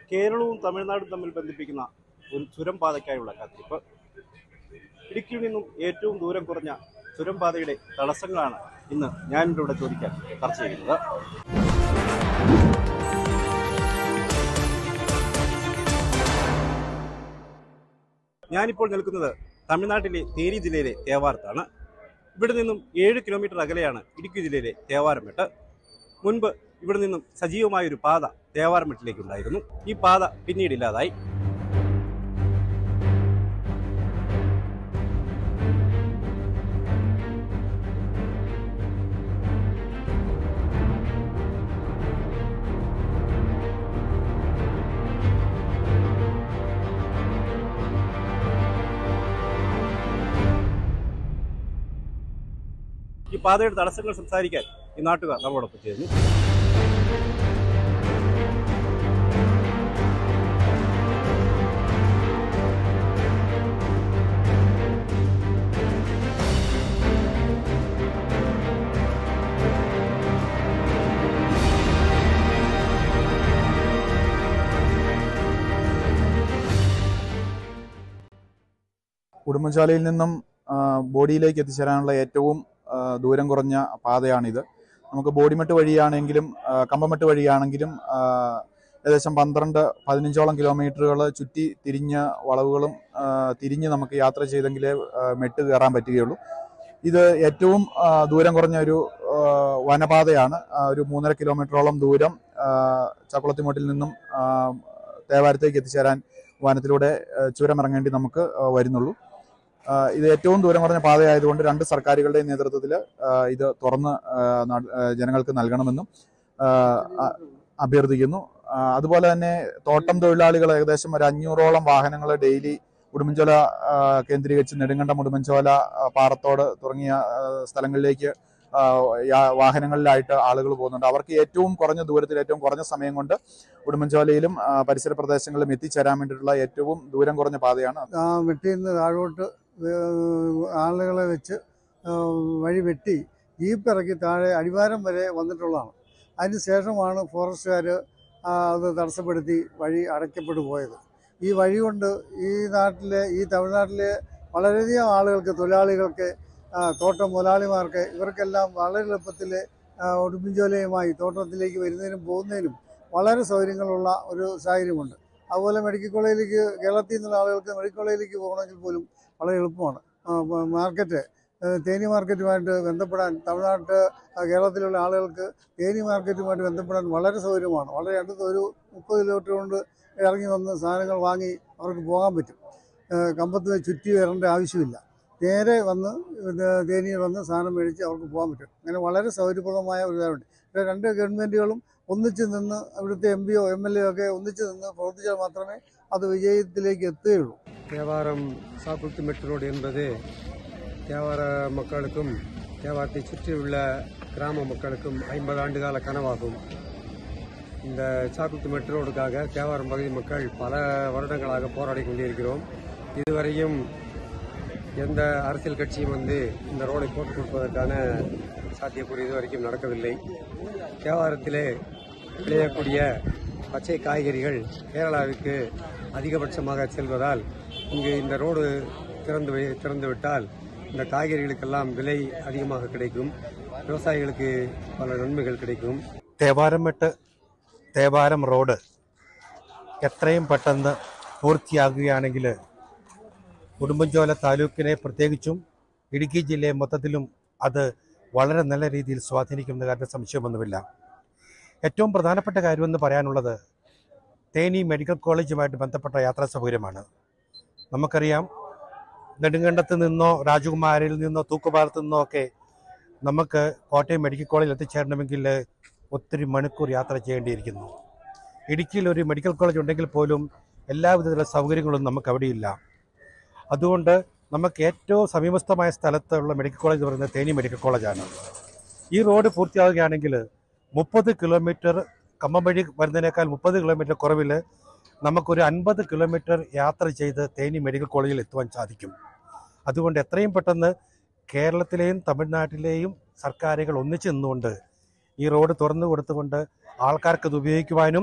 കേരളവും തമിഴ്നാടും തമ്മിൽ ബന്ധിപ്പിക്കുന്ന ഒരു ചുരം പാതയ്ക്കായുള്ള കാത്തിരിപ്പ് ഇടുക്കിയിൽ നിന്നും ഏറ്റവും ദൂരം കുറഞ്ഞ ചുരം പാതയുടെ തടസ്സങ്ങളാണ് ഇന്ന് ഞാൻ എൻ്റെ ഇവിടെ ചോദിക്കാൻ ചർച്ച ചെയ്യുന്നത് ഞാനിപ്പോൾ നിൽക്കുന്നത് തമിഴ്നാട്ടിലെ തേനി ജില്ലയിലെ തേവാരത്താണ് ഇവിടെ നിന്നും ഏഴ് കിലോമീറ്റർ അകലെയാണ് ഇടുക്കി ജില്ലയിലെ തേവാരമെട്ട് മുൻപ് ഇവിടെ നിന്നും സജീവമായ ഒരു പാത തേവാരമെട്ടിലേക്ക് ഉണ്ടായിരുന്നു ഈ പാത പിന്നീട് ഇല്ലാതായി ഈ പാതയുടെ തടസ്സങ്ങൾ സംസാരിക്കാൻ ഈ നാട്ടുകാർ നമ്മോടൊപ്പം ചേരുന്നു ഉടുമ്പൻചോലയിൽ നിന്നും ആ, ബോഡിയിലേക്ക് എത്തിച്ചേരാനുള്ള ഏറ്റവും ആ, ദൂരം കുറഞ്ഞ പാതയാണിത് നമുക്ക് ബോഡിമെട്ട് വഴിയാണെങ്കിലും ആ, കമ്പമെട്ട് വഴിയാണെങ്കിലും ആ, ഏകദേശം പന്ത്രണ്ട് പതിനഞ്ചോളം കിലോമീറ്ററുകൾ ചുറ്റി തിരിഞ്ഞ വളവുകളും ആ, തിരിഞ്ഞ് നമുക്ക് യാത്ര ചെയ്തെങ്കിലേ ആ, മെട്ട് കയറാൻ പറ്റുകയുള്ളൂ ഇത് ഏറ്റവും ആ, ദൂരം കുറഞ്ഞ ഒരു ആ, വനപാതയാണ് ആ, ഒരു മൂന്നര കിലോമീറ്ററോളം ദൂരം ആ, ചക്കുളത്തിമോട്ടിൽ നിന്നും ആ, തേവാരത്തേക്ക് എത്തിച്ചേരാൻ വനത്തിലൂടെ ആ, ചുരമിറങ്ങേണ്ടി നമുക്ക് ആ, വരുന്നുള്ളൂ ആ, ഇത് ഏറ്റവും ദൂരം കുറഞ്ഞ പാതയായതുകൊണ്ട് രണ്ട് സർക്കാരുകളുടെയും നേതൃത്വത്തിൽ ഇത് തുറന്ന് ആ, നാട്- ആ, ജനങ്ങൾക്ക് നൽകണമെന്നും ആ, അ- അഭ്യർത്ഥിക്കുന്നു ആ, അതുപോലെ തന്നെ തോട്ടം തൊഴിലാളികൾ ഏകദേശം ഒരു അഞ്ഞൂറോളം വാഹനങ്ങൾ ഡെയിലി ഉടുമ്പൻചോല ആ, കേന്ദ്രീകരിച്ച് നെടുങ്കണ്ടം ഉടുമ്പൻചോല ആ, പാറത്തോട് തുടങ്ങിയ ആ, സ്ഥലങ്ങളിലേക്ക് ആ, യാ- വാഹനങ്ങളിലായിട്ട് ആളുകൾ പോകുന്നുണ്ട് അവർക്ക് ഏറ്റവും കുറഞ്ഞ ദൂരത്തിൽ ഏറ്റവും കുറഞ്ഞ സമയം കൊണ്ട് ഉടുമ്പൻചോലയിലും ആ, പരിസര പ്രദേശങ്ങളിലും എത്തിച്ചേരാൻ വേണ്ടിയിട്ടുള്ള ഏറ്റവും ദൂരം കുറഞ്ഞ പാതയാണ് ആ വെട്ടിയിൽ നിന്ന് താഴോട്ട് വേ- ആളുകളെ വെച്ച് ആ, വഴി വെട്ടി ജീപ്പ് ഇറക്കി താഴെ അടിവാരം വരെ വന്നിട്ടുള്ളതാണ് അതിന് ശേഷമാണ് ഫോറസ്റ്റുകാർ അത് തടസ്സപ്പെടുത്തി വഴി അടയ്ക്കപ്പെട്ടു പോയത് ഈ വഴി കൊണ്ട് ഈ നാട്ടിലെ ഈ തമിഴ്നാട്ടിലെ വളരെയധികം ആളുകൾക്ക് തൊഴിലാളികൾക്ക് ആ, തോട്ടം മുതലാളിമാർക്ക് ഇവർക്കെല്ലാം വളരെ എളുപ്പത്തിൽ ഉടുമ്പിഞ്ചോലയുമായി തോട്ടത്തിലേക്ക് വരുന്നതിനും പോകുന്നതിനും വളരെ സൗകര്യങ്ങളുള്ള ഒരു സാഹചര്യമുണ്ട് അതുപോലെ മെഡിക്കൽ കോളേജിലേക്ക് കേരളത്തിൽ നിന്നുള്ള ആളുകൾക്ക് മെഡിക്കൽ കോളേജിലേക്ക് പോകണമെങ്കിൽ പോലും വളരെ എളുപ്പമാണ് ആ, മ- മാർക്കറ്റ് ഏഹ് തേനി മാർക്കറ്റുമായിട്ട് ബന്ധപ്പെടാൻ തമിഴ്നാട്ട് ആ, കേരളത്തിലുള്ള ആളുകൾക്ക് തേനി മാർക്കറ്റുമായിട്ട് ബന്ധപ്പെടാൻ വളരെ സൗകര്യമാണ് വളരെ അടുത്ത് ഒരു മുപ്പത് കിലോമീറ്റർ കൊണ്ട് ഇറങ്ങി വന്ന് സാധനങ്ങൾ വാങ്ങി അവർക്ക് പോകാൻ പറ്റും ഏഹ് കമ്പത്ത് വെച്ച് ചുറ്റി വരേണ്ട ആവശ്യമില്ല നേരെ വന്ന് ഇത് തേനിയിൽ വന്ന് സാധനം മേടിച്ച് അവർക്ക് പോകാൻ പറ്റും അങ്ങനെ വളരെ സൗകര്യപ്രദമായ ഒരു ഇതാണ് ഇവിടെ രണ്ട് ഗവൺമെൻറ്റുകളും ഒന്നിച്ച് നിന്ന് ഇവിടുത്തെ എം പിയോ എം എൽ എ ഒക്കെ ഒന്നിച്ച് നിന്ന് പ്രവർത്തിച്ചാൽ മാത്രമേ അത് വിജയത്തിലേക്ക് എത്തുകയുള്ളൂ தேவாரம் சாக்குத்து மெட்டு ரோடு என்பது தேவார மக்களுக்கும் தேவாரத்தை சுற்றியுள்ள கிராம மக்களுக்கும் ஐம்பது ஆண்டு கால கனவாகும் இந்த சாக்குத்து மெட்டு ரோடுக்காக தேவாரம் பகுதி மக்கள் பல வருடங்களாக போராடி கொண்டிருக்கிறோம் இதுவரையும் எந்த அரசியல் கட்சியும் வந்து இந்த ரோடை போட்டு கொடுப்பதற்கான சாத்தியக்கூறு இதுவரைக்கும் நடக்கவில்லை தேவாரத்திலே விளையக்கூடிய பச்சை காய்கறிகள் கேரளாவுக்கு அதிகபட்சமாக செல்வதால் இங்கு இந்த ரோடு திறந்து வி- திறந்து விட்டால் இந்த காய்கறிகளுக்கெல்லாம் விலை அதிகமாக கிடைக்கும் விவசாயிகளுக்கு பல நன்மைகள் கிடைக்கும் തേവാരമെട്ട് തേവാരം റോഡ് എത്രയും പെട്ടെന്ന് പൂർത്തിയാകുകയാണെങ്കിൽ ഉടുമ്പൻചോല താലൂക്കിനെ പ്രത്യേകിച്ചും ഇടുക്കി ജില്ലയെ മൊത്തത്തിലും അത് വളരെ നല്ല രീതിയിൽ സ്വാധീനിക്കുന്ന കാര്യത്തിൽ സംശയമൊന്നുമില്ല ഏറ്റവും പ്രധാനപ്പെട്ട കാര്യമെന്ന് പറയാനുള്ളത് തേനി മെഡിക്കൽ കോളേജുമായിട്ട് ബന്ധപ്പെട്ട യാത്രാ സൗകര്യമാണ് നമുക്കറിയാം നെടുങ്കണ്ടത്ത് നിന്നോ രാജകുമാരിൽ നിന്നോ തൂക്കുപാലത്ത് നിന്നോ ഒക്കെ നമുക്ക് കോട്ടയം മെഡിക്കൽ കോളേജിൽ എത്തിച്ചേരണമെങ്കിൽ ഒത്തിരി മണിക്കൂർ യാത്ര ചെയ്യേണ്ടിയിരിക്കുന്നു ഇടുക്കിയിൽ ഒരു മെഡിക്കൽ കോളേജ് ഉണ്ടെങ്കിൽ പോലും എല്ലാവിധത്തിലുള്ള സൗകര്യങ്ങളും നമുക്ക് അവിടെയില്ല അതുകൊണ്ട് നമുക്ക് ഏറ്റവും സമീപസ്ഥമായ സ്ഥലത്തുള്ള മെഡിക്കൽ കോളേജ് എന്ന് പറയുന്നത് തേനി മെഡിക്കൽ കോളേജാണ് ഈ റോഡ് പൂർത്തിയാവുകയാണെങ്കിൽ മുപ്പത് കിലോമീറ്റർ കമ്പം വഴി വരുന്നതിനേക്കാൾ മുപ്പത് കിലോമീറ്റർ കുറവിൽ നമുക്കൊരു അൻപത് കിലോമീറ്റർ യാത്ര ചെയ്ത് തേനി മെഡിക്കൽ കോളേജിൽ എത്തുവാൻ സാധിക്കും അതുകൊണ്ട് എത്രയും പെട്ടെന്ന് കേരളത്തിലെയും തമിഴ്നാട്ടിലെയും സർക്കാരുകൾ ഒന്നിച്ചു നിന്നുകൊണ്ട് ഈ റോഡ് തുറന്നു കൊടുത്തുകൊണ്ട് ആൾക്കാർക്ക് ഇത് ഉപയോഗിക്കുവാനും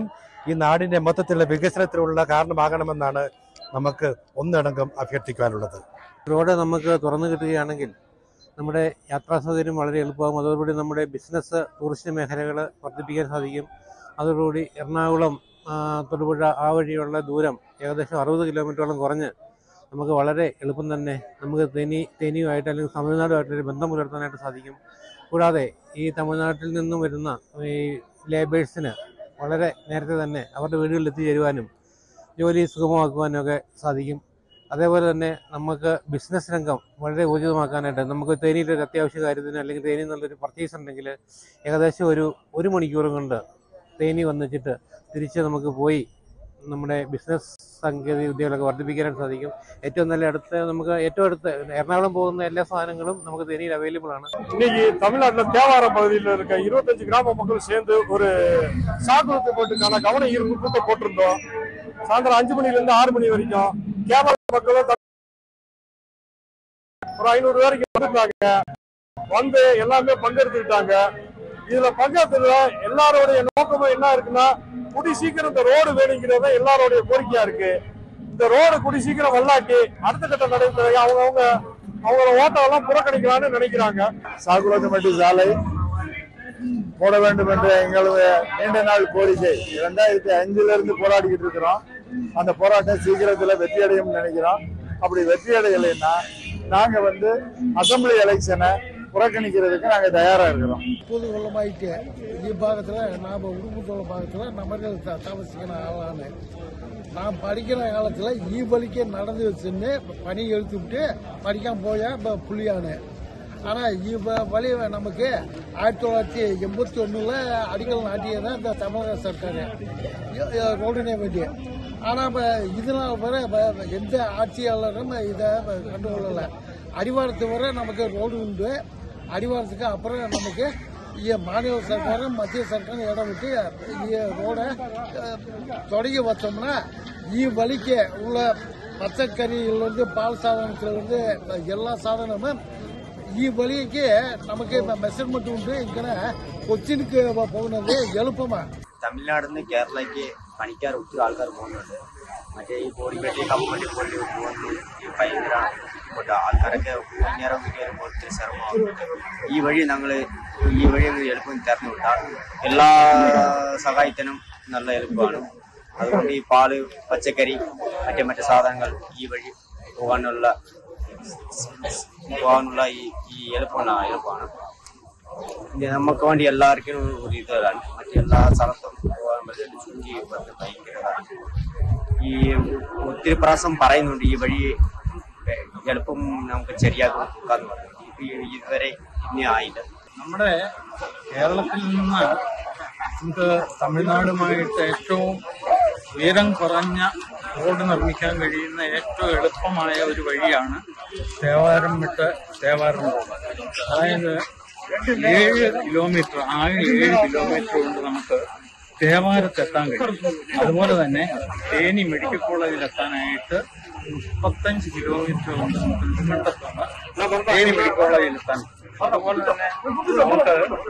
ഈ നാടിന്റെ മൊത്തത്തിലുള്ള വികസനത്തിനുള്ള കാരണമാകണമെന്നാണ് നമുക്ക് ഒന്നടങ്കം അഭ്യർത്ഥിക്കാനുള്ളത് റോഡ് നമുക്ക് തുറന്നു കിട്ടുകയാണെങ്കിൽ നമ്മുടെ യാത്രാ സൗകര്യം വളരെ എളുപ്പമാകും അതോടുകൂടി നമ്മുടെ ബിസിനസ് ടൂറിസ്റ്റ് മേഖലകൾ വർദ്ധിപ്പിക്കാൻ സാധിക്കും അതോടുകൂടി എറണാകുളം ആ, തൊടുപുഴ ആ വഴിയുള്ള ദൂരം ഏകദേശം അറുപത് കിലോമീറ്ററോളം കുറഞ്ഞ് നമുക്ക് വളരെ എളുപ്പം തന്നെ നമുക്ക് തേനി തേനിയുമായിട്ട് അല്ലെങ്കിൽ തമിഴ്നാടുമായിട്ടൊരു ബന്ധം പുലർത്താനായിട്ട് സാധിക്കും കൂടാതെ ഈ തമിഴ്നാട്ടിൽ നിന്നും വരുന്ന ഈ ലേബേഴ്സിന് വളരെ നേരത്തെ തന്നെ അവരുടെ വീടുകളിൽ എത്തിച്ചേരുവാനും ജോലി സുഗമമാക്കുവാനും ഒക്കെ സാധിക്കും അതേപോലെ തന്നെ നമുക്ക് ബിസിനസ് രംഗം വളരെ ഊർജിതമാക്കാനായിട്ട് നമുക്ക് തേനിയിൽ ഒരു അത്യാവശ്യ കാര്യത്തിന് അല്ലെങ്കിൽ തേനി എന്നുള്ളൊരു പർച്ചേസ് ഉണ്ടെങ്കിൽ ഏകദേശം ഒരു ഒരു മണിക്കൂർ കൊണ്ട് തേനി വന്നിച്ചിട്ട് തിരിച്ച് നമുക്ക് പോയി നമ്മുടെ ബിസിനസ് സാങ്കേതിക വിദ്യകളൊക്കെ വർദ്ധിപ്പിക്കാനായിട്ട് സാധിക്കും ഏറ്റവും നല്ല അടുത്ത് നമുക്ക് ഏറ്റവും അടുത്ത് എറണാകുളം പോകുന്ന എല്ലാ സാധനങ്ങളും നമുക്ക് തേനിയിൽ അവൈലബിൾ ആണ് இன்னைக்கு தமிழ்நாட்டுல தேவாரம் பகுதியில் இருக்க இருபத்தஞ்சு கிராம மக்கள் சேர்ந்து ஒரு சாகுலத்தை போட்டுக்கான கவன ஈர்ப்பு கூட்டம் போட்டிருந்தோம் சாயந்தரம் அஞ்சு மணில இருந்து ஆறு மணி வரைக்கும் கேரள மக்களும் தமிழ் ஒரு ஐநூறு பேருக்கு வந்திருந்தாங்க வந்து எல்லாமே பங்கெடுத்துக்கிட்டாங்க இதுல பங்கெடுத்ததுல எல்லாரோடைய நோக்கமும் என்ன இருக்குன்னா குடி சீக்கிரம் இந்த ரோடு வேணுங்கிறத எல்லாரோடைய கோரிக்கையா இருக்கு இந்த ரோடு குடி சீக்கிரம் வல்லாட்டி அடுத்த கட்ட நடைமுறை அவங்க அவங்க அவங்களோட ஓட்டம் எல்லாம் புறக்கணிக்கலாம்னு நினைக்கிறாங்க சாகுலத்துமட்டி சாலை போட வேண்டும் என்ற எங்களுடைய நீண்ட நாள் கோரிக்கை இரண்டாயிரத்தி அஞ்சுல இருந்து போராடிக்கிட்டு இருக்கிறோம் அந்த போராட்டம் சீக்கிரத்துல வெற்றி அடையும் நினைக்கிறோம் அப்படி வெற்றி அடையலைன்னா நாங்க வந்து அசம்பிளி எலெக்ஷனை புறக்கணிக்கிறதுக்கு நாங்க தயாரா இருக்கிறோம் இப்போது வெள்ளமாயிட்டு ഈ ഭാഗത്തിൽ நாம் உடுப்புத்தோள ഭാഗத்தில் நம்மர்கள் த- தாமசிக்கிற ஆளான நான் படிக்கிற காலத்தில் ஈ வலிக்கு நடந்து வச்சுன்னு பணி எழுத்து விட்டு படிக்காம போய இப்போ புள்ளியானு ஆனால் ஈ வ- வழி நமக்கு ஆயிரத்தி தொள்ளாயிரத்தி எண்பத்தி ஒன்றில் அடிக்கல் நாட்டியது இந்த தமிழக சர்க்கார் ரோடுனே வேண்டிய ஆனால் இப்போ இதனால் வரை இப்ப எந்த ஆட்சியாளரும் இதை கண்டுகொள்ளலை அடிவாரத்து வரை நமக்கு ரோடு உண்டு அடிவாரத்துக்கு அப்புறம் நமக்கு ಈ ಮಾನವ ಸರ್ಕಾರ ಮಧ್ಯ ಸರ್ಕಾರ ಎಡಬಿಟ್ಟು ಈ ರೋಡ தொடங்கி வச்சோம்னா ಈ வழிக்கு உள்ள பச்சைக்கறியிலிருந்து பால் சாதனத்திலிருந்து எல்லா சாதனமும் ഈ വഴിക്ക് നമുക്ക് മെഷർമെന്റ് ഉണ്ട് ഇങ്ങനെ കൊച്ചിനിക്ക് പോകുന്നത് എളുപ്പമാണ് തമിഴ്നാട്ടിൽ നിന്ന് കേരളയ്ക്ക് പണിക്കാർ ഒത്തിരി ആൾക്കാർ പോകുന്നുണ്ട് മറ്റേ ഈ ബോഡിപ്പെട്ടി കപ്പട്ടി പോലെ പോകുന്നു ഈ ഭയങ്കര ബുദ്ധിമുട്ട് ആൾക്കാരൊക്കെ വൈകുന്നേരം വരുമ്പോൾ ഒത്തിരി ശ്രമമാകും ഈ വഴി ഞങ്ങൾ ഈ വഴി അങ്ങ് എളുപ്പം തിരഞ്ഞു വിട്ടാൽ എല്ലാ സഹായത്തിനും നല്ല എളുപ്പമാണ് അതുകൊണ്ട് ഈ പാല് പച്ചക്കറി മറ്റേ മറ്റു സാധനങ്ങൾ ഈ വഴി പോകാനുള്ള പോകാനുള്ള ഈ ഈ എളുപ്പമാണ് എളുപ്പമാണ് ഇത് നമുക്ക് വേണ്ടി എല്ലാവർക്കും ഒരു ഇതാണ് മറ്റെല്ലാ സ്ഥലത്തും പോകാൻ പറ്റും ചുറ്റി പറ്റും ഭയങ്കരതാണ് ഈ ഒത്തിരി പ്രാവശ്യം പറയുന്നുണ്ട് ഈ വഴി എളുപ്പം നമുക്ക് ശരിയാക്കാന്ന് പറഞ്ഞു ഇത് ഇതുവരെ ഇനി ആയില്ല നമ്മുടെ കേരളത്തിൽ നിന്ന് നമുക്ക് തമിഴ്നാടുമായിട്ട് ഏറ്റവും ഉയരം കുറഞ്ഞ റോഡ് നിർമ്മിക്കാൻ കഴിയുന്ന ഏറ്റവും എളുപ്പമായ ഒരു വഴിയാണ് തേവാരം വിട്ട് തേവാരം റോഡ് അതായത് ഏഴ് കിലോമീറ്റർ ആകെ ഏഴ് കിലോമീറ്റർ കൊണ്ട് നമുക്ക് തേവാരത്ത് എത്താൻ കഴിയും അതുപോലെ തന്നെ തേനി മെഡിക്കൽ കോളേജിൽ എത്താനായിട്ട് മുപ്പത്തഞ്ച് കിലോമീറ്റർ കൊണ്ട് നമുക്ക് നെടുങ്കണ്ടത്തുനിന്ന് തേനി മെഡിക്കൽ കോളേജിൽ എത്താൻ കഴിയും. അതുപോലെ തന്നെ നമുക്ക്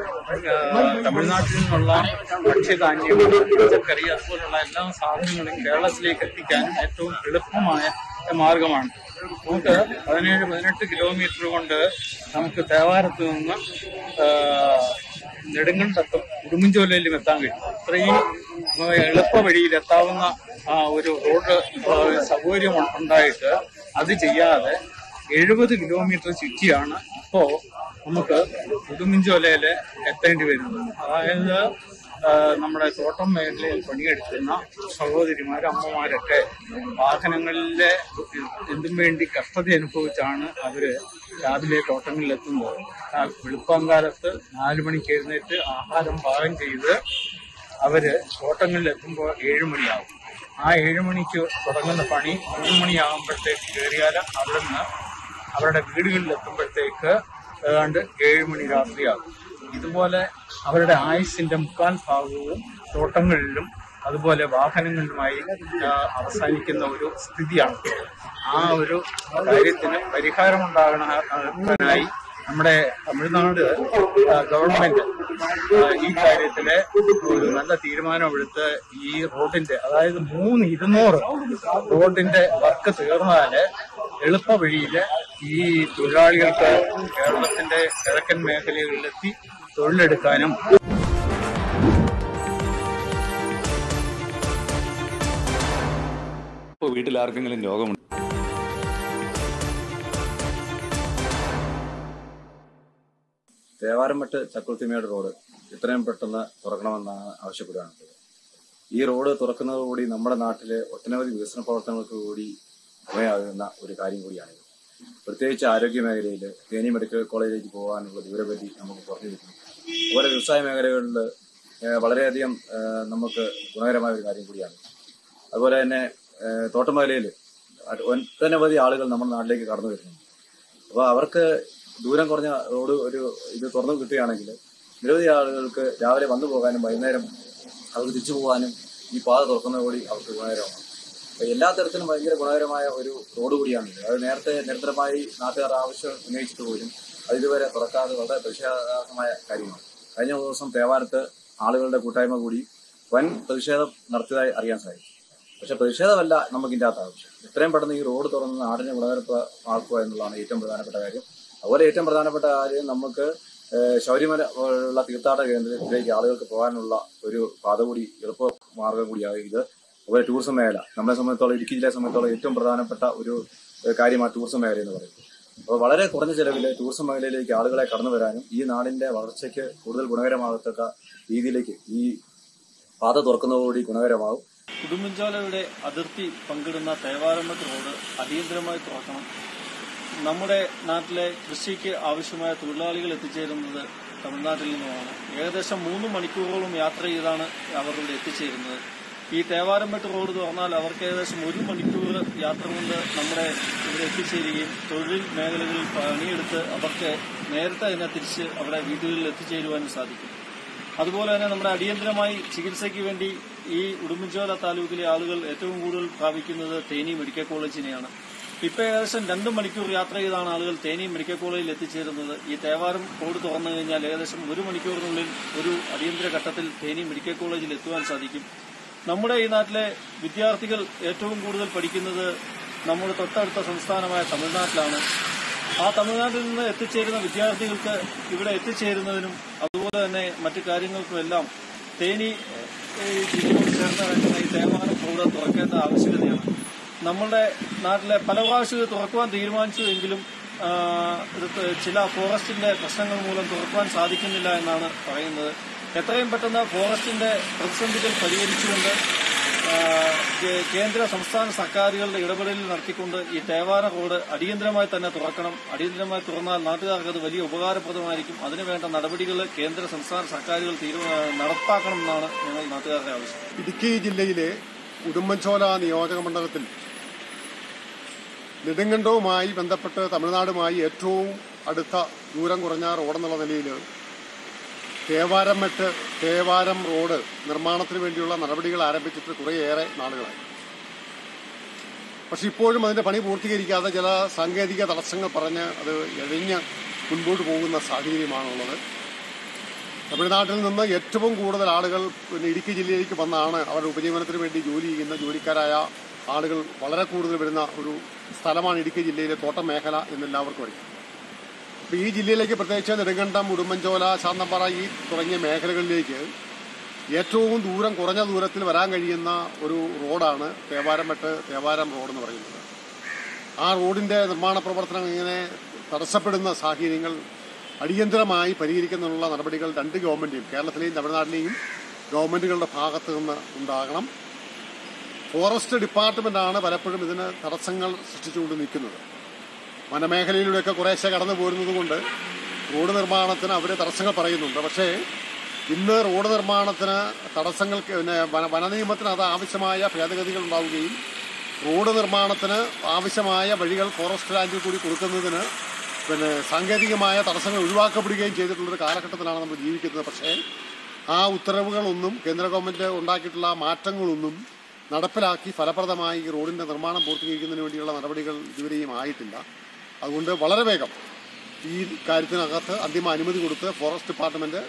ആ, തമിഴ്നാട്ടിൽ നിന്നുള്ള ഭക്ഷ്യധാന്യം പച്ചക്കറി അതുപോലുള്ള എല്ലാ സാധനങ്ങളും കേരളത്തിലേക്ക് എത്തിക്കാനും ഏറ്റവും എളുപ്പമായ മാർഗമാണ് നമുക്ക് പതിനേഴ് പതിനെട്ട് കിലോമീറ്റർ കൊണ്ട് നമുക്ക് തേവാരത്ത് നിന്ന് ആ, നെടുങ്കണ്ടത്തും ഉടുമ്പൻചോലയിലും എത്താൻ കഴിയും അത്രയും ആ, എളുപ്പ വഴിയിൽ എത്താവുന്ന ആ, ഒരു റോഡ് ആ, സൗകര്യം ഉണ്ടായിട്ട് അത് ചെയ്യാതെ എഴുപത് കിലോമീറ്റർ ചുറ്റിയാണ് ഇപ്പോ നമുക്ക് ഉടുമ്പൻചോലയില് എത്തേണ്ടി വരുന്നത് അതായത് ആ, നമ്മുടെ തോട്ടം മേഖലയിൽ പണിയെടുക്കുന്ന സഹോദരിമാർ അമ്മമാരൊക്കെ വാഹനങ്ങളിലെ എന്തും വേണ്ടി കഷ്ടത അനുഭവിച്ചാണ് അവര് രാവിലെ തോട്ടങ്ങളിൽ എത്തുന്നത് ആ വെളുപ്പാങ്കാലത്ത് നാലു മണിക്ക് എഴുന്നേറ്റ് ആഹാരം പാകം ചെയ്ത് അവര് തോട്ടങ്ങളിൽ എത്തുമ്പോൾ ഏഴു മണിയാവും ആ ഏഴു മണിക്ക് തുടങ്ങുന്ന പണി മൂന്ന് മണിയാകുമ്പോഴത്തേക്ക് കയറിയാൽ അവിടെ നിന്ന് അവരുടെ വീടുകളിൽ എത്തുമ്പോഴത്തേക്ക് ഏതാണ്ട് ഏഴ് മണി രാത്രിയാകും ഇതുപോലെ അവരുടെ ആയുസിന്റെ മുക്കാൽ ഭാഗവും തോട്ടങ്ങളിലും അതുപോലെ വാഹനങ്ങളിലുമായി ആ, അവസാനിക്കുന്ന ഒരു സ്ഥിതിയാണ് ആ ഒരു കാര്യത്തിന് പരിഹാരമുണ്ടാകണ ആ, ായി നമ്മുടെ തമിഴ്നാട് ആ, ഗവൺമെന്റ് ആ, ഈ കാര്യത്തില് ഒരു നല്ല തീരുമാനമെടുത്ത് ഈ റോഡിന്റെ അതായത് മൂന്ന് ഇരുന്നൂറ് റോഡിന്റെ വർക്ക് തീർന്നാല് എളുപ്പ വഴിയില് ഈ തൊഴിലാളികൾക്ക് കേരളത്തിന്റെ കിഴക്കൻ മേഖലകളിലെത്തി തൊഴിലെടുക്കാനും ഇപ്പോൾ വീട്ടിൽ ആർക്കെങ്കിലും രോഗമുണ്ട് തേവാരംപെട്ട് ചക്കുളത്തിമേട് റോഡ് എത്രയും പെട്ടെന്ന് തുറക്കണമെന്നാണ് ആവശ്യപ്പെടുകയാണ് ഈ റോഡ് തുറക്കുന്നതോടുകൂടി നമ്മുടെ നാട്ടിലെ ഒട്ടനവധി വികസന പ്രവർത്തനങ്ങൾക്ക് കൂടി ഉപയോഗമാകുന്ന ഒരു കാര്യം കൂടിയാണിത് പ്രത്യേകിച്ച് ആരോഗ്യ മേഖലയിൽ തേനി മെഡിക്കൽ കോളേജിലേക്ക് പോകാനുള്ള ദൂരപരിധി നമുക്ക് കുറഞ്ഞു കിട്ടുന്നു അതുപോലെ വ്യവസായ മേഖലകളിൽ ഏഹ്, വളരെയധികം ഏഹ്, നമുക്ക് ഗുണകരമായ ഒരു കാര്യം കൂടിയാണ് അതുപോലെ തന്നെ ഏഹ്, തോട്ടം മേഖലയിൽ ഒട്ടനവധി ആളുകൾ നമ്മുടെ നാട്ടിലേക്ക് കടന്നു വരുന്നുണ്ട് അപ്പോൾ അവർക്ക് ദൂരം കുറഞ്ഞ റോഡ് ഒരു ഇത് തുറന്നു കിട്ടുകയാണെങ്കിൽ നിരവധി ആളുകൾക്ക് രാവിലെ വന്നു പോകാനും വൈകുന്നേരം അവർക്ക് തിരിച്ചു പോകാനും ഈ പാത തുറക്കുന്നതോടുകൂടി അവർക്ക് ഗുണകരമാണ് അപ്പോൾ എല്ലാ തരത്തിലും ഭയങ്കര ഗുണകരമായ ഒരു റോഡ് കൂടിയാണ് ഇത്. അത് നേരത്തെ നിരന്തരമായി നാട്ടുകാർ ആവശ്യം ഉന്നയിച്ചിട്ട് പോലും അത് ഇതുവരെ തുറക്കാതെ വളരെ പ്രതിഷേധാത്മകമായ കാര്യമാണ് കഴിഞ്ഞ ദിവസം തേവാരത്ത് ആളുകളുടെ കൂട്ടായ്മ കൂടി വൻ പ്രതിഷേധം നടത്തിയതായി അറിയാൻ സാധിക്കും പക്ഷെ പ്രതിഷേധമല്ല നമുക്ക് ഇതിൻ്റെ അകത്ത് ആവശ്യം എത്രയും പെട്ടെന്ന് ഈ റോഡ് തുറന്ന് നാടിനെ ഗുണകരമാക്കുക എന്നുള്ളതാണ് ഏറ്റവും പ്രധാനപ്പെട്ട കാര്യം അതുപോലെ ഏറ്റവും പ്രധാനപ്പെട്ട കാര്യം നമുക്ക് ഏഹ്, ശബരിമല പോലുള്ള തീർത്ഥാടന കേന്ദ്രത്തിലേക്ക് ആളുകൾക്ക് പോകാനുള്ള ഒരു പാത കൂടി എളുപ്പ മാർഗം കൂടിയാകും ഇത് അതുപോലെ ടൂറിസം മേഖല നമ്മളെ സംബന്ധിച്ചോളം ഇടുക്കി ജില്ലയെ സംബന്ധിച്ചോളം ഏറ്റവും പ്രധാനപ്പെട്ട ഒരു ഏഹ്, കാര്യമാണ് ടൂറിസം മേഖല എന്ന് പറയുന്നത് അപ്പോൾ വളരെ കുറഞ്ഞ ചെലവിൽ ടൂറിസം മേഖലയിലേക്ക് ആളുകളെ കടന്നു വരാനും ഈ നാടിന്റെ വളർച്ചയ്ക്ക് കൂടുതൽ ഗുണകരമാകത്തക്ക രീതിയിലേക്ക് ഈ പാത തുറക്കുന്നതോടുകൂടി ഗുണകരമാകും ഉടുമ്പൻചോലയുടെ അതിർത്തി പങ്കിടുന്ന തേവാരമ്പത്ത് റോഡ് അടിയന്തരമായി തുറക്കണം നമ്മുടെ നാട്ടിലെ കൃഷിക്ക് ആവശ്യമായ തൊഴിലാളികൾ എത്തിച്ചേരുന്നത് തമിഴ്നാട്ടിൽ നിന്നുമാണ് ഏകദേശം മൂന്ന് മണിക്കൂറോളം യാത്ര ചെയ്താണ് അവർ ഇവിടെ എത്തിച്ചേരുന്നത് ഈ തേവാരമ്പെട്ട് റോഡ് തുറന്നാൽ അവർക്ക് ഏകദേശം ഒരു മണിക്കൂർ യാത്ര കൊണ്ട് നമ്മുടെ ഇവിടെ എത്തിച്ചേരുകയും തൊഴിൽ മേഖലകളിൽ പണിയെടുത്ത് അവർക്ക് നേരത്തെ തന്നെ തിരിച്ച് അവിടെ വീടുകളിൽ എത്തിച്ചേരുവാനും സാധിക്കും അതുപോലെ തന്നെ നമ്മുടെ അടിയന്തരമായി ചികിത്സയ്ക്ക് വേണ്ടി ഈ ഉടുമ്പൻചോല താലൂക്കിലെ ആളുകൾ ഏറ്റവും കൂടുതൽ പ്രാപിക്കുന്നത് തേനി മെഡിക്കൽ കോളേജിനെയാണ് ഇപ്പൊ ഏകദേശം രണ്ട് മണിക്കൂർ യാത്ര ചെയ്താണ് ആളുകൾ തേനി മെഡിക്കൽ കോളേജിൽ എത്തിച്ചേരുന്നത് ഈ തേവാരം റോഡ് തുറന്നു കഴിഞ്ഞാൽ ഏകദേശം ഒരു മണിക്കൂറിനുള്ളിൽ ഒരു അടിയന്തര ഘട്ടത്തിൽ തേനി മെഡിക്കൽ കോളേജിൽ എത്തുവാൻ സാധിക്കും നമ്മുടെ ഈ നാട്ടിലെ വിദ്യാർത്ഥികൾ ഏറ്റവും കൂടുതൽ പഠിക്കുന്നത് നമ്മുടെ തൊട്ടടുത്ത സംസ്ഥാനമായ തമിഴ്നാട്ടിലാണ് ആ തമിഴ്നാട്ടിൽ നിന്ന് എത്തിച്ചേരുന്ന വിദ്യാർത്ഥികൾക്ക് ഇവിടെ എത്തിച്ചേരുന്നതിനും അതുപോലെ തന്നെ മറ്റു കാര്യങ്ങൾക്കുമെല്ലാം തേനി ഏഹ്, ജില്ലയോട് ചേർന്ന് കിടക്കുന്ന ഈ തേവാരം റോഡ് തുറക്കേണ്ട ആവശ്യകതയാണ് നമ്മുടെ നാട്ടിലെ പല പ്രാവശ്യം ഇത് തുറക്കുവാൻ തീരുമാനിച്ചു എങ്കിലും ആ, ഇത് ചില ഫോറസ്റ്റിന്റെ പ്രശ്നങ്ങൾ മൂലം തുറക്കുവാൻ സാധിക്കുന്നില്ല എന്നാണ് പറയുന്നത് എത്രയും പെട്ടെന്ന് ഫോറസ്റ്റിന്റെ പ്രതിസന്ധികൾ പരിഹരിച്ചുകൊണ്ട് ആ, കേ- കേന്ദ്ര സംസ്ഥാന സർക്കാരുകളുടെ ഇടപെടലിൽ നടത്തിക്കൊണ്ട് ഈ തേവാര റോഡ് അടിയന്തരമായി തന്നെ തുറക്കണം അടിയന്തരമായി തുറന്നാൽ നാട്ടുകാർക്ക് അത് വലിയ ഉപകാരപ്രദമായിരിക്കും അതിനുവേണ്ട നടപടികൾ കേന്ദ്ര സംസ്ഥാന സർക്കാരുകൾ തീരുമാ നടപ്പാക്കണം എന്നാണ് ഞങ്ങൾ നാട്ടുകാരുടെ ആവശ്യം ഇടുക്കി ജില്ലയിലെ ഉടുമ്പൻചോല നിയോജക മണ്ഡലത്തിൽ നെടുങ്കണ്ടവുമായി ബന്ധപ്പെട്ട് തമിഴ്നാടുമായി ഏറ്റവും അടുത്ത ദൂരം കുറഞ്ഞ റോഡെന്നുള്ള നിലയിൽ തേവാരം മെട്ട് തേവാരം റോഡ് നിർമ്മാണത്തിന് വേണ്ടിയുള്ള നടപടികൾ ആരംഭിച്ചിട്ട് കുറേയേറെ നാളുകളായി പക്ഷെ ഇപ്പോഴും അതിന്റെ പണി പൂർത്തീകരിക്കാതെ ചില സാങ്കേതിക തടസ്സങ്ങൾ പറഞ്ഞ് അത് എഴിഞ്ഞ് മുൻപോട്ട് പോകുന്ന സാഹചര്യമാണുള്ളത് തമിഴ്നാട്ടിൽ നിന്ന് ഏറ്റവും കൂടുതൽ ആളുകൾ പിന്നെ ഇടുക്കി ജില്ലയിലേക്ക് വന്നാണ് അവരുടെ ഉപജീവനത്തിന് വേണ്ടി ജോലി ചെയ്യുന്ന ജോലിക്കാരായ ആളുകൾ വളരെ കൂടുതൽ വരുന്ന ഒരു സ്ഥലമാണ് ഇടുക്കി ജില്ലയിലെ തോട്ടം മേഖല എന്നെല്ലാവർക്കും അറിയാം അപ്പോൾ ഈ ജില്ലയിലേക്ക് പ്രത്യേകിച്ച് നെടുങ്കണ്ടം ഉടുമ്പൻചോല ശാന്തമ്പാറ ഈ തുടങ്ങിയ മേഖലകളിലേക്ക് ഏറ്റവും ദൂരം കുറഞ്ഞ ദൂരത്തിൽ വരാൻ കഴിയുന്ന ഒരു റോഡാണ് തേവാരംപെട്ട് തേവാരം റോഡ് എന്ന് പറയുന്നത് ആ റോഡിന്റെ നിർമ്മാണ പ്രവർത്തനം ഇങ്ങനെ തടസ്സപ്പെടുന്ന സാഹചര്യങ്ങൾ അടിയന്തരമായി പരിഹരിക്കുന്നതിനുള്ള നടപടികൾ രണ്ട് ഗവൺമെന്റിലും കേരളത്തിലെയും തമിഴ്നാട്ടിലെയും ഗവൺമെന്റുകളുടെ ഭാഗത്തു നിന്ന് ഉണ്ടാകണം ഫോറസ്റ്റ് ഡിപ്പാർട്ട്മെന്റാണ് പലപ്പോഴും ഇതിന് തടസ്സങ്ങൾ സൃഷ്ടിച്ചുകൊണ്ട് നിൽക്കുന്നത് വനമേഖലയിലൂടെയൊക്കെ കുറേശ്ശെ കടന്നു പോരുന്നത് കൊണ്ട് റോഡ് നിർമ്മാണത്തിന് അവർ തടസ്സങ്ങൾ പറയുന്നുണ്ട് പക്ഷേ ഇന്ന് റോഡ് നിർമ്മാണത്തിന് തടസ്സങ്ങൾക്ക് പിന്നെ വന വനനിയമത്തിന് അത് ആവശ്യമായ ഭേദഗതികൾ ഉണ്ടാവുകയും റോഡ് നിർമ്മാണത്തിന് ആവശ്യമായ വഴികൾ ഫോറസ്റ്റ് ലാൻഡിൽ കൂടി കൊടുക്കുന്നതിന് പിന്നെ സാങ്കേതികമായ തടസ്സങ്ങൾ ഒഴിവാക്കപ്പെടുകയും ചെയ്തിട്ടുള്ളൊരു കാലഘട്ടത്തിലാണ് നമ്മൾ ജീവിക്കുന്നത് പക്ഷേ ആ ഉത്തരവുകളൊന്നും കേന്ദ്ര ഗവൺമെന്റ് ഉണ്ടാക്കിയിട്ടുള്ള ആ മാറ്റങ്ങളൊന്നും നടപ്പിലാക്കി ഫലപ്രദമായി ഈ റോഡിന്റെ നിർമ്മാണം പൂർത്തീകരിക്കുന്നതിന് വേണ്ടിയുള്ള നടപടികൾ ഇതുവരെയും ആയിട്ടില്ല അതുകൊണ്ട് വളരെ വേഗം ഈ കാര്യത്തിനകത്ത് അന്തിമ അനുമതി കൊടുത്ത് ഫോറസ്റ്റ് ഡിപ്പാർട്ട്മെന്റ്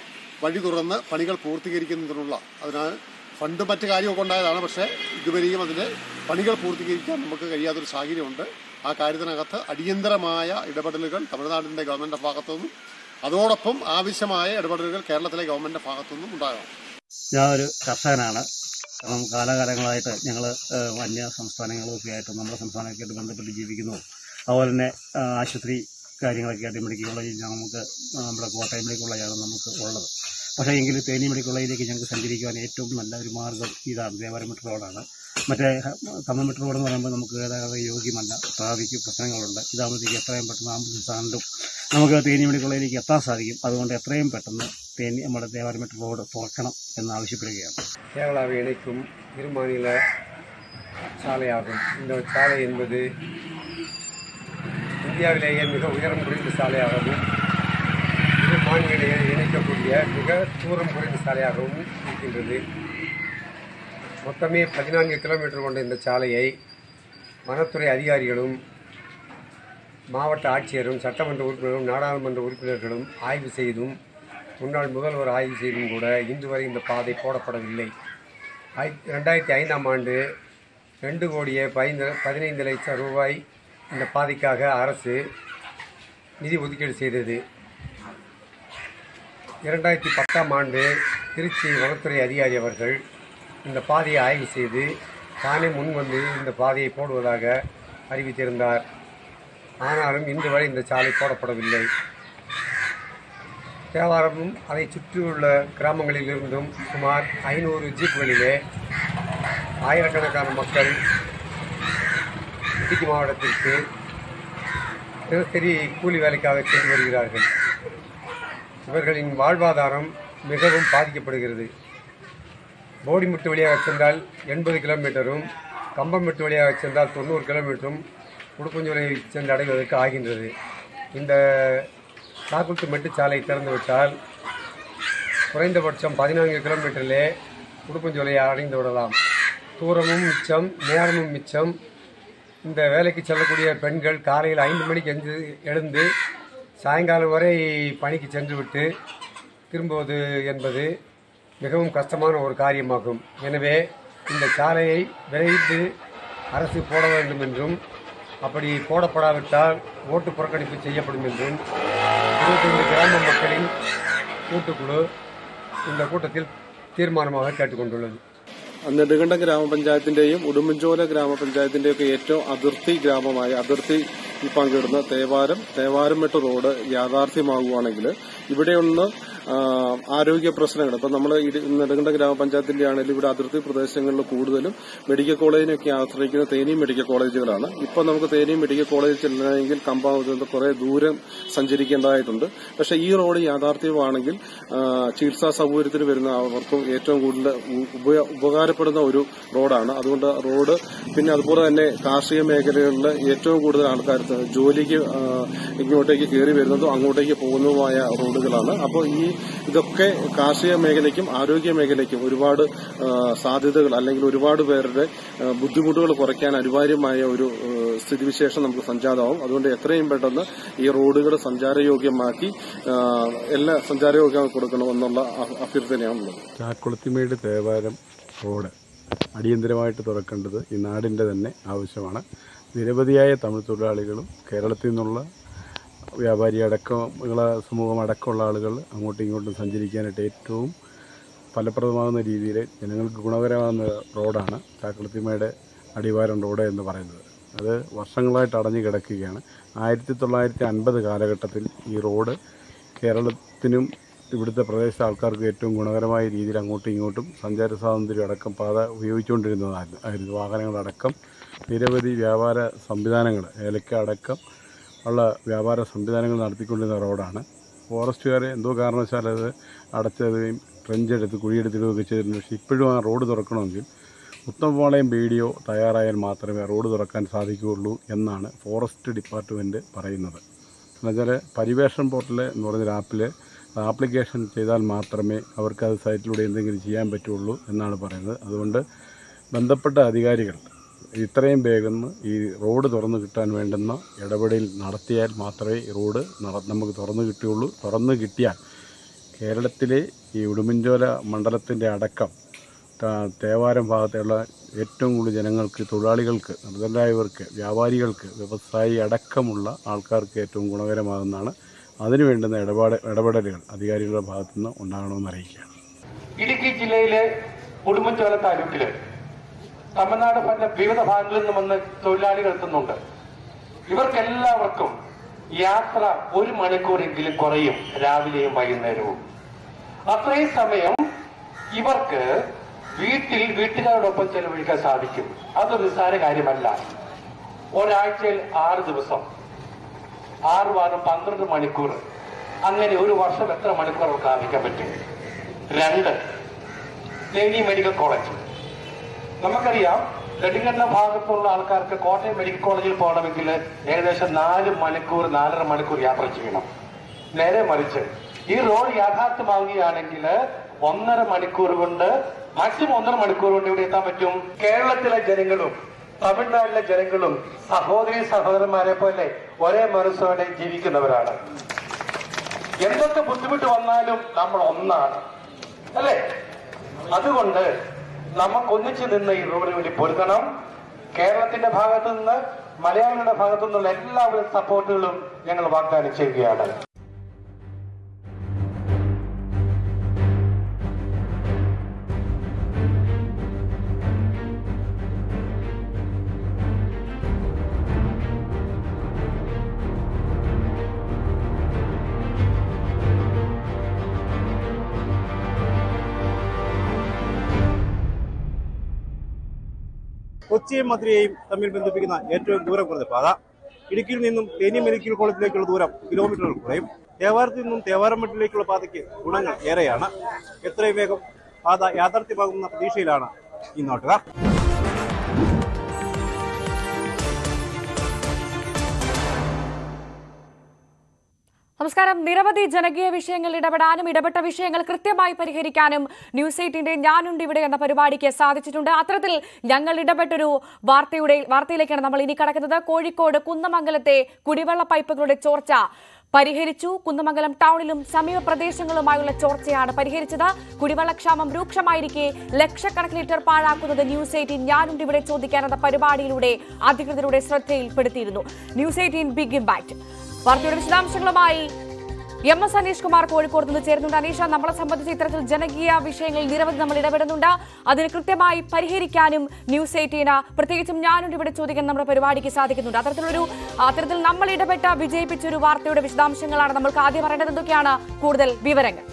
വഴി തുറന്ന് പണികൾ പൂർത്തീകരിക്കുന്നതിനുള്ള അതിനാണ് ഫണ്ട് മറ്റു കാര്യമൊക്കെ ഉണ്ടായതാണ് പക്ഷേ ഇതുവരെയും അതിൻ്റെ പണികൾ പൂർത്തീകരിക്കാൻ നമുക്ക് കഴിയാത്തൊരു സാഹചര്യമുണ്ട് ആ കാര്യത്തിനകത്ത് അടിയന്തരമായ ഇടപെടലുകൾ തമിഴ്നാടിൻ്റെ ഗവൺമെൻറ് ഭാഗത്തുനിന്നും അതോടൊപ്പം ആവശ്യമായ ഇടപെടലുകൾ കേരളത്തിലെ ഗവൺമെൻറ് ഭാഗത്തുനിന്നും ഉണ്ടാകണം ഞാൻ ഒരു കർഷകനാണ് കാരണം കാലാകാലങ്ങളായിട്ട് ഞങ്ങൾ അന്യ സംസ്ഥാനങ്ങളൊക്കെ ആയിട്ട് നമ്മുടെ സംസ്ഥാനമൊക്കെ ആയിട്ട് ബന്ധപ്പെട്ട് ജീവിക്കുന്നു അതുപോലെ തന്നെ ആ, ആശുപത്രി കാര്യങ്ങളൊക്കെ ആയിട്ട് മെഡിക്കൽ കോളേജ് നമുക്ക് ആ, നമ്മുടെ കോട്ടയം മെഡിക്കൽ കോളേജാണ് നമുക്ക് ഉള്ളത് പക്ഷേ എങ്കിൽ തേനി മെഡിക്കൽ കോളേജിലേക്ക് ഞങ്ങൾക്ക് സഞ്ചരിക്കുവാൻ ഏറ്റവും നല്ല ഒരു മാർഗ്ഗം ഇതാണ് ദേവാലയം മെട്രോ റോഡാണ് മറ്റേ തമിഴ് മെട്രോ റോഡ് എന്ന് പറയുമ്പോൾ നമുക്ക് ഗതാഗത യോഗ്യമല്ല ട്രാഫിക് പ്രശ്നങ്ങളുണ്ട് ഇതാകുമ്പോഴത്തേക്ക് എത്രയും പെട്ടെന്ന് ആംബുലൻസ് സ്റ്റാൻഡും നമുക്ക് തേനി മെഡിക്കൽ കോളേജിലേക്ക് എത്താൻ സാധിക്കും അതുകൊണ്ട് എത്രയും പെട്ടെന്ന് തേനി നമ്മുടെ ദേവാലയം മെട്രോ റോഡ് തുറക്കണം എന്ന് ആവശ്യപ്പെടുകയാണ് கேரளாவை இணைக்கும் இரு மாநில சாலையாகும் இந்த சாலை என்பது இந்தியாவிலேயே மிக உயரம் குறைந்த சாலையாகவும் இரு மாநிலங்களை இணைக்கக்கூடிய மிக தூரம் குறைந்த சாலையாகவும் இருக்கின்றது மொத்தமே பதினான்கு கிலோமீட்டர் கொண்ட இந்த சாலையை வனத்துறை அதிகாரிகளும் மாவட்ட ஆட்சியரும் சட்டமன்ற உறுப்பினரும் நாடாளுமன்ற உறுப்பினர்களும் ஆய்வு செய்தும் முன்னாள் முதல்வர் ஆய்வு செய்தும் கூட இன்று வரை இந்த பாதை போடப்படவில்லை ஆய் ரெண்டாயிரத்தி ஐந்தாம் ஆண்டு ரெண்டு கோடியே பதினைந்து பதினைந்து லட்சம் ரூபாய் இந்த பாதைக்காக அரசு நிதி ஒதுக்கீடு செய்தது இரண்டாயிரத்தி பத்தாம் ஆண்டு திருச்சி வனத்துறை அதிகாரி அவர்கள் இந்த பாதையை ஆய்வு செய்து தானே முன் வந்து இந்த பாதையை போடுவதாக அறிவித்திருந்தார் ஆனாலும் இன்று வரை இந்த சாலை போடப்படவில்லை தேவாரமும் அதை சுற்றியுள்ள கிராமங்களில் இருந்தும் சுமார் ஐநூறு ஜீப்புகளிலே ஆயிரக்கணக்கான மக்கள் இடுக்கி மாவட்டத்திற்கு தினசரி கூலி வேலைக்காக சென்று வருகிறார்கள் இவர்களின் வாழ்வாதாரம் மிகவும் பாதிக்கப்படுகிறது போடிமுட்டு வழியாக சென்றால் எண்பது கிலோமீட்டரும் கம்பமெட்டு வழியாக சென்றால் தொண்ணூறு கிலோமீட்டரும் உடுப்பஞ்சோலை சென்று அடைவதற்கு ஆகின்றது இந்த சாக்குத்து மெட்டுச்சாலை திறந்துவிட்டால் குறைந்தபட்சம் பதினான்கு கிலோமீட்டரிலே உடுப்பஞ்சோலையை அடைந்து விடலாம் தூரமும் மிச்சம் நேரமும் மிச்சம் இந்த வேலைக்கு செல்லக்கூடிய பெண்கள் காலையில் ஐந்து மணிக்கு எஞ்சு எழுந்து சாயங்காலம் வரை பணிக்கு சென்றுவிட்டு திரும்புவது என்பது மிகவும் கஷ்டமான ஒரு காரியமாகும் எனவே இந்த சாலையை விரைந்து அரசு போட வேண்டும் என்றும் அப்படி போடப்படாவிட்டால் ஓட்டு புறக்கணிப்பு செய்யப்படும் என்றும் இருபத்தைந்து கிராம மக்களின் கூட்டுக்குழு இந்த കൂട്ടത്തിൽ തീരുമാനமாக കേട്ടുകൊണ്ടുള്ളത് നെടുകണ്ടം ഗ്രാമപഞ്ചായത്തിന്റെയും ഉടുമ്പൻചോല ഗ്രാമപഞ്ചായത്തിന്റെയും ഒക്കെ ഏറ്റവും അതിർത്തി ഗ്രാമമായ അതിർത്തി പങ്കിടുന്ന തേവാരം തേവാരമെട്ട് റോഡ് യാഥാർത്ഥ്യമാകുവാണെങ്കിൽ ഇവിടെയൊന്ന് ആ, ആരോഗ്യ പ്രശ്നങ്ങൾ ഇപ്പം നമ്മൾ നെടുകണ്ടം ഗ്രാമപഞ്ചായത്തിന്റെ ആണെങ്കിലും ഇവിടെ അതിർത്തി പ്രദേശങ്ങളിൽ കൂടുതലും മെഡിക്കൽ കോളേജിനൊക്കെ ആശ്രയിക്കുന്ന തേനി മെഡിക്കൽ കോളേജുകളാണ് ഇപ്പം നമുക്ക് തേനി മെഡിക്കൽ കോളേജിൽ ചെല്ലണമെങ്കിൽ കമ്പാവുന്നത് കുറെ ദൂരം സഞ്ചരിക്കേണ്ടതായിട്ടുണ്ട് പക്ഷേ ഈ റോഡ് യാഥാർത്ഥ്യമാണെങ്കിൽ ആ, ചികിത്സാ സൗകര്യത്തിന് വരുന്ന അവർക്കും ഏറ്റവും കൂടുതൽ ഉ- ഉപ- ഉപകാരപ്പെടുന്ന ഒരു റോഡാണ് അതുകൊണ്ട് റോഡ് പിന്നെ അതുപോലെ തന്നെ കാർഷിക മേഖലകളിൽ ഏറ്റവും കൂടുതൽ ആൾക്കാർ ജോലിക്ക് ആ, ഇങ്ങോട്ടേക്ക് കയറി വരുന്നതും അങ്ങോട്ടേക്ക് പോകുന്നതുമായ റോഡുകളാണ് അപ്പോൾ ഈ ഇതൊക്കെ കാർഷിക മേഖലയ്ക്കും ആരോഗ്യ മേഖലയ്ക്കും ഒരുപാട് ആ, സാധ്യതകൾ അല്ലെങ്കിൽ ഒരുപാട് പേരുടെ ആ, ബുദ്ധിമുട്ടുകൾ കുറയ്ക്കാൻ അനിവാര്യമായ ഒരു ആ, സ്ഥിതിവിശേഷം നമുക്ക് സംജാതമാവും അതുകൊണ്ട് എത്രയും പെട്ടെന്ന് ഈ റോഡുകൾ സഞ്ചാരയോഗ്യമാക്കി ആ, എല്ലാ സഞ്ചാരയോഗ്യം കൊടുക്കണമെന്നുള്ള അഭ- അഭ്യർത്ഥനയാണുള്ളത് ചാക്കുളത്തിമേട് തേവാരം റോഡ് അടിയന്തരമായിട്ട് തുറക്കേണ്ടത് ഈ നാടിൻ്റെ തന്നെ ആവശ്യമാണ് നിരവധിയായ തമിഴ് തൊഴിലാളികളും കേരളത്തിൽ നിന്നുള്ള വ്യാപാരി അടക്കമുള്ള സമൂഹം അടക്കമുള്ള ആളുകൾ അങ്ങോട്ടും ഇങ്ങോട്ടും സഞ്ചരിക്കാനായിട്ട് ഏറ്റവും ഫലപ്രദമാകുന്ന രീതിയിൽ ജനങ്ങൾക്ക് ഗുണകരമാകുന്ന റോഡാണ് ചാക്കുളത്തിമേട് അടിവാരം റോഡ് എന്ന് പറയുന്നത് അത് വർഷങ്ങളായിട്ട് അടഞ്ഞു കിടക്കുകയാണ് ആയിരത്തി തൊള്ളായിരത്തി അൻപത് കാലഘട്ടത്തിൽ ഈ റോഡ് കേരളത്തിനും ഇവിടുത്തെ പ്രദേശ ആൾക്കാർക്ക് ഏറ്റവും ഗുണകരമായ രീതിയിൽ അങ്ങോട്ടും ഇങ്ങോട്ടും സഞ്ചാര സ്വാതന്ത്ര്യം അടക്കം പാത ഉപയോഗിച്ചുകൊണ്ടിരുന്നതായിരുന്നു ആയിരുന്നു വാഹനങ്ങളടക്കം നിരവധി വ്യാപാര സംവിധാനങ്ങൾ ഏലക്ക അടക്കം ഉള്ള വ്യാപാര സംവിധാനങ്ങൾ നടത്തിക്കൊണ്ടിരുന്ന റോഡാണ് ഫോറസ്റ്റുകാർ എന്തോ കാരണവശാൽ അത് അടച്ചതുകയും ട്രെഞ്ചെടുത്ത് കുഴിയെടുത്തിടുകയൊക്കെ ചെയ്തിരുന്നു പക്ഷേ ഇപ്പോഴും ആ റോഡ് തുറക്കണമെങ്കിൽ ഉത്തമപാളയം ബി ഡി ഒ തയ്യാറായാൽ മാത്രമേ റോഡ് തുറക്കാൻ സാധിക്കുകയുള്ളൂ എന്നാണ് ഫോറസ്റ്റ് ഡിപ്പാർട്ട്മെൻറ്റ് പറയുന്നത് എന്നുവെച്ചാൽ പരിവേഷൻ പോർട്ടൽ എന്ന് പറഞ്ഞൊരു ആപ്പിൽ ആപ്ലിക്കേഷൻ ചെയ്താൽ മാത്രമേ അവർക്കത് സൈറ്റിലൂടെ എന്തെങ്കിലും ചെയ്യാൻ പറ്റുള്ളൂ എന്നാണ് പറയുന്നത് അതുകൊണ്ട് ബന്ധപ്പെട്ട അധികാരികൾ ഇത്രയും വേഗം ഈ റോഡ് തുറന്നു കിട്ടാൻ വേണ്ടുന്ന ഇടപെടൽ നടത്തിയാൽ മാത്രമേ ഈ റോഡ് നട നമുക്ക് തുറന്നു കിട്ടുകയുള്ളൂ തുറന്നു കിട്ടിയാൽ കേരളത്തിലെ ഈ ഉടുമ്പൻചോല മണ്ഡലത്തിൻ്റെ അടക്കം ത- തേവാരം ഭാഗത്തുള്ള ഏറ്റവും കൂടുതൽ ജനങ്ങൾക്ക് തൊഴിലാളികൾക്ക് നിർദ്ധരായവർക്ക് വ്യാപാരികൾക്ക് വ്യവസായി അടക്കമുള്ള ആൾക്കാർക്ക് ഏറ്റവും ഗുണകരമാകുന്നതാണ് അതിനു വേണ്ടുന്ന ഇടപാട് ഇടപെടലുകൾ അധികാരികളുടെ ഭാഗത്തുനിന്ന് ഉണ്ടാകണമെന്ന് അറിയിക്കുകയാണ് ഇടുക്കി ജില്ലയിലെ ഉടുമ്പൻചോല താലൂക്കില് തമിഴ്നാട് പല വിവിധ ഭാഗങ്ങളിൽ നിന്ന് വന്ന് തൊഴിലാളികൾ എത്തുന്നുണ്ട് ഇവർക്കെല്ലാവർക്കും യാത്ര ഒരു മണിക്കൂറെങ്കിലും കുറയും രാവിലെയും വൈകുന്നേരവും അത്രയും സമയം ഇവർക്ക് വീട്ടിൽ വീട്ടുകാരോടൊപ്പം ചെലവഴിക്കാൻ സാധിക്കും അതൊരു നിസ്സാര കാര്യമല്ല ഒരാഴ്ചയിൽ ആറ് ദിവസം ആറ് വാരം പന്ത്രണ്ട് മണിക്കൂർ അങ്ങനെ ഒരു വർഷം എത്ര മണിക്കൂർ അവർക്ക് ലാഭിക്കാൻ പറ്റും രണ്ട് തേനി മെഡിക്കൽ കോളേജ് നമുക്കറിയാം നെടുങ്കണ്ട ഭാഗത്തുള്ള ആൾക്കാർക്ക് കോട്ടയം മെഡിക്കൽ കോളേജിൽ പോകണമെങ്കിൽ ഏകദേശം നാല് മണിക്കൂർ നാലര മണിക്കൂർ യാത്ര ചെയ്യണം നേരെ മറിച്ച് ഈ റോഡ് യാഥാർത്ഥ്യമാവുകയാണെങ്കിൽ ഒന്നര മണിക്കൂർ കൊണ്ട് മാക്സിമം ഒന്നര മണിക്കൂർ കൊണ്ട് ഇവിടെ എത്താൻ പറ്റും കേരളത്തിലെ ജനങ്ങളും തമിഴ്നാട്ടിലെ ജനങ്ങളും സഹോദരി സഹോദരന്മാരെ പോലെ ഒരേ മനസ്സോടെ ജീവിക്കുന്നവരാണ് എന്തൊക്കെ ബുദ്ധിമുട്ട് വന്നാലും നമ്മൾ ഒന്നാണ് അല്ലേ അതുകൊണ്ട് നമുക്ക് ഒന്നിച്ചു നിന്ന് ഈ റോഡിന് വേണ്ടി പൊരുതണം കേരളത്തിന്റെ ഭാഗത്തു നിന്ന് മലയാളികളുടെ ഭാഗത്തു നിന്നുള്ള എല്ലാവരും സപ്പോർട്ടുകളും ഞങ്ങൾ വാഗ്ദാനം ചെയ്യുകയാണ് കൊച്ചിയും മധുരയെയും തമ്മിൽ ബന്ധിപ്പിക്കുന്ന ഏറ്റവും ദൂരം കുറഞ്ഞ പാത ഇടുക്കിയിൽ നിന്നും തേനി മെഡിക്കൽ കോളേജിലേക്കുള്ള ദൂരം കിലോമീറ്ററുകൾ കുറയും തേവാരത്തിൽ നിന്നും തേവാരമട്ടിലേക്കുള്ള പാതയ്ക്ക് ഗുണങ്ങൾ ഏറെയാണ് എത്രയും വേഗം പാത യാഥാർത്ഥ്യമാകുന്ന പ്രതീക്ഷയിലാണ് ഈ നാട്ടുകാർ നമസ്കാരം നിരവധി ജനകീയ വിഷയങ്ങളിൽ ഇടപെടാനും ഇടപെട്ട വിഷയങ്ങൾ കൃത്യമായി പരിഹരിക്കാനും ന്യൂസ് എയ്റ്റിന്റെ ഞാനുണ്ട് ഇവിടെ എന്ന പരിപാടിക്ക് സാധിച്ചിട്ടുണ്ട് അത്തരത്തിൽ ഞങ്ങൾ ഇടപെട്ടൊരു വാർത്തയുടെ വാർത്തയിലേക്കാണ് നമ്മൾ ഇനി കടക്കുന്നത് കോഴിക്കോട് കുന്നമംഗലത്തെ കുടിവെള്ള പൈപ്പുകളുടെ ചോർച്ച പരിഹരിച്ചു കുന്നമംഗലം ടൗണിലും സമീപ പ്രദേശങ്ങളുമായുള്ള ചോർച്ചയാണ് പരിഹരിച്ചത് കുടിവെള്ളക്ഷാമം രൂക്ഷമായിരിക്കെ ലക്ഷക്കണക്കിന് ലിറ്റർ പാഴാക്കുന്നത് ന്യൂസ് എയ്റ്റീൻ ഞാനുണ്ട് ഇവിടെ ചോദിക്കാനെന്ന പരിപാടിയിലൂടെ അധികൃതരുടെ ശ്രദ്ധയിൽപ്പെടുത്തിയിരുന്നു ന്യൂസ് എയ്റ്റീൻ ബിഗ് ഇമ്പാക്ട് വാർത്തയുടെ വിശദാംശങ്ങളുമായി എം എസ് അനീഷ് കുമാർ കോഴിക്കോട് നിന്ന് ചേരുന്നുണ്ട് അനീഷ നമ്മളെ സംബന്ധിച്ച് ഇത്തരത്തിൽ ജനകീയ വിഷയങ്ങളിൽ നിരവധി നമ്മൾ ഇടപെടുന്നുണ്ട് അതിന് കൃത്യമായി പരിഹരിക്കാനും ന്യൂസ് എയ്റ്റീന് പ്രത്യേകിച്ചും ഞാനുണ്ട് ഇവിടെ ചോദിക്കാൻ നമ്മുടെ പരിപാടിക്ക് സാധിക്കുന്നുണ്ട് അത്തരത്തിലൊരു അത്തരത്തിൽ നമ്മൾ ഇടപെട്ട വിജയിപ്പിച്ച ഒരു വാർത്തയുടെ വിശദാംശങ്ങളാണ് നമ്മൾക്ക് ആദ്യം പറയേണ്ടത് എന്തൊക്കെയാണ് കൂടുതൽ വിവരങ്ങൾ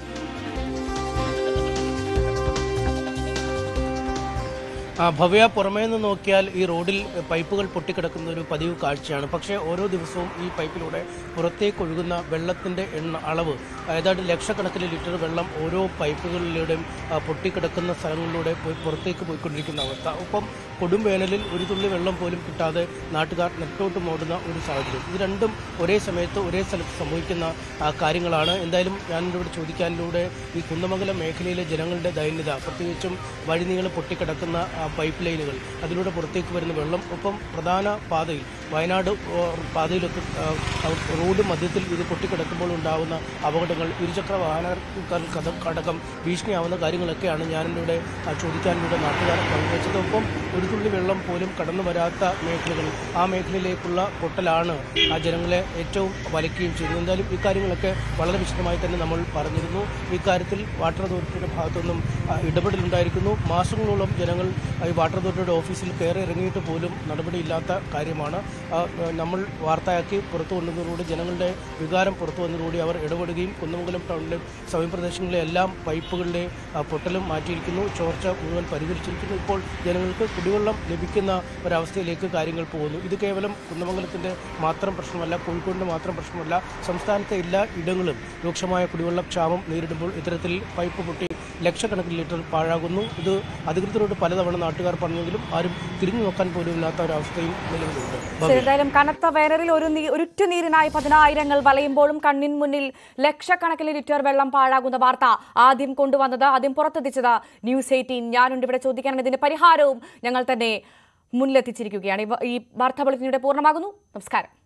ആ, ഭവ്യ പുറമേ നിന്ന് നോക്കിയാൽ ഈ റോഡിൽ പൈപ്പുകൾ പൊട്ടിക്കിടക്കുന്ന ഒരു പതിവ് കാഴ്ചയാണ് പക്ഷേ ഓരോ ദിവസവും ഈ പൈപ്പിലൂടെ പുറത്തേക്ക് ഒഴുകുന്ന വെള്ളത്തിൻ്റെ എണ്ണ അളവ് ഏതാണ്ട് ലക്ഷക്കണക്കിന് ലിറ്റർ വെള്ളം ഓരോ പൈപ്പുകളിലൂടെയും ആ, പൊട്ടിക്കിടക്കുന്ന സ്ഥലങ്ങളിലൂടെ പോയി പുറത്തേക്ക് പോയിക്കൊണ്ടിരിക്കുന്ന അവസ്ഥ ഒപ്പം കൊടും വേനലിൽ ഒരു തുള്ളി വെള്ളം പോലും കിട്ടാതെ നാട്ടുകാർ നെട്ടോട്ട് മോടുന്ന ഒരു സാഹചര്യം ഇത് രണ്ടും ഒരേ സമയത്ത് ഒരേ സ്ഥലത്ത് സംഭവിക്കുന്ന ആ, കാര്യങ്ങളാണ് എന്തായാലും ഞാനിവിടെ ചോദിക്കാനിലൂടെ ഈ കുന്നമംഗലം മേഖലയിലെ ജനങ്ങളുടെ ദൈന്യത പ്രത്യേകിച്ചും വഴിനീളം പൊട്ടിക്കിടക്കുന്ന ആ, പൈപ്പ് ലൈനുകൾ അതിലൂടെ പുറത്തേക്ക് വരുന്ന വെള്ളം ഒപ്പം പ്രധാന പാതയിൽ വയനാട് ഓ, പാതയിലൊക്കെ ആ, ആ, റോഡ് മധ്യത്തിൽ ഇത് പൊട്ടിക്കിടക്കുമ്പോൾ ഉണ്ടാകുന്ന അപകടങ്ങൾ ഇരുചക്ര വാഹനങ്ങൾക്ക് അടക്കം ഭീഷണിയാവുന്ന കാര്യങ്ങളൊക്കെയാണ് ഞാനിവിടെ ആ, ചോദിക്കാനിലൂടെ നാട്ടുകാരെ പങ്കുവച്ചത് ഒപ്പം ഒരു തുള്ളി വെള്ളം പോലും കടന്നു വരാത്ത മേഖലകൾ ആ മേഖലയിലേക്കുള്ള പൊട്ടലാണ് ആ ജനങ്ങളെ ഏറ്റവും വലയ്ക്കുകയും ചെയ്തു എന്തായാലും ഇക്കാര്യങ്ങളൊക്കെ വളരെ വിശദമായി തന്നെ നമ്മൾ പറഞ്ഞിരുന്നു ഇക്കാര്യത്തിൽ വാട്ടർ അതോറിറ്റിയുടെ ഭാഗത്തുനിന്നും ആ, ഇടപെടലുണ്ടായിരിക്കുന്നു മാസങ്ങളോളം ജനങ്ങൾ ആ, ഈ വാട്ടർ അതോറിറ്റിയുടെ ഓഫീസിൽ കയറി ഇറങ്ങിയിട്ട് പോലും നടപടിയില്ലാത്ത കാര്യമാണ് ആ, ആ, നമ്മൾ വാർത്തയാക്കി പുറത്തു കൊണ്ടുവന്നതോടുകൂടി ജനങ്ങളുടെ വികാരം പുറത്തു വന്നതോടുകൂടി അവർ ഇടപെടുകയും കുന്നമംഗലം ടൗണിലെ സമീപപ്രദേശങ്ങളിലെ എല്ലാം പൈപ്പുകളുടെ ആ, പൊട്ടലും മാറ്റിയിരിക്കുന്നു ചോർച്ച മുഴുവൻ പരിഹരിച്ചിരിക്കുന്നു ഇപ്പോൾ ജനങ്ങൾക്ക് കുടിവെള്ളം ലഭിക്കുന്ന ഒരവസ്ഥയിലേക്ക് കാര്യങ്ങൾ പോകുന്നു ഇത് കേവലം കുന്നമംഗലത്തിൻ്റെ മാത്രം പ്രശ്നമല്ല കോഴിക്കോടിൻ്റെ മാത്രം പ്രശ്നമല്ല സംസ്ഥാനത്തെ എല്ലാ ഇടങ്ങളും രൂക്ഷമായ കുടിവെള്ളക്ഷാമം നേരിടുമ്പോൾ ഇത്തരത്തിൽ പൈപ്പ് പൊട്ടി ലക്ഷക്കണക്കിന് ലിറ്റർ പാഴാകുന്നു ഇത് അധികൃതരോട് പലതവണ നാട്ടുകാർ പറഞ്ഞെങ്കിലും ആരും തിരിഞ്ഞു നോക്കാൻ പോലും ഇല്ലാത്ത ഒരവസ്ഥയും നിലവിലുണ്ട് ശരി, എന്തായാലും കനത്ത വേനലിൽ ഒരു നീ- ഒരുറ്റു നീരിനായി പതിനായിരങ്ങൾ വലയുമ്പോഴും കണ്ണിൻ മുന്നിൽ ലക്ഷക്കണക്കിന് ലിറ്റർ വെള്ളം പാഴാകുന്ന വാർത്ത ആദ്യം കൊണ്ടുവന്നത് ആദ്യം പുറത്തെത്തിച്ചത് ന്യൂസ് എയ്റ്റീൻ ഞാനുണ്ട് ഇവിടെ ചോദിക്കാനാണ് ഇതിന്റെ പരിഹാരവും ഞങ്ങൾ തന്നെ മുന്നിലെത്തിച്ചിരിക്കുകയാണ് ഈ വ- ഈ വാർത്താ ബുള്ളറ്റിനിടെ പൂർണ്ണമാകുന്നു നമസ്കാരം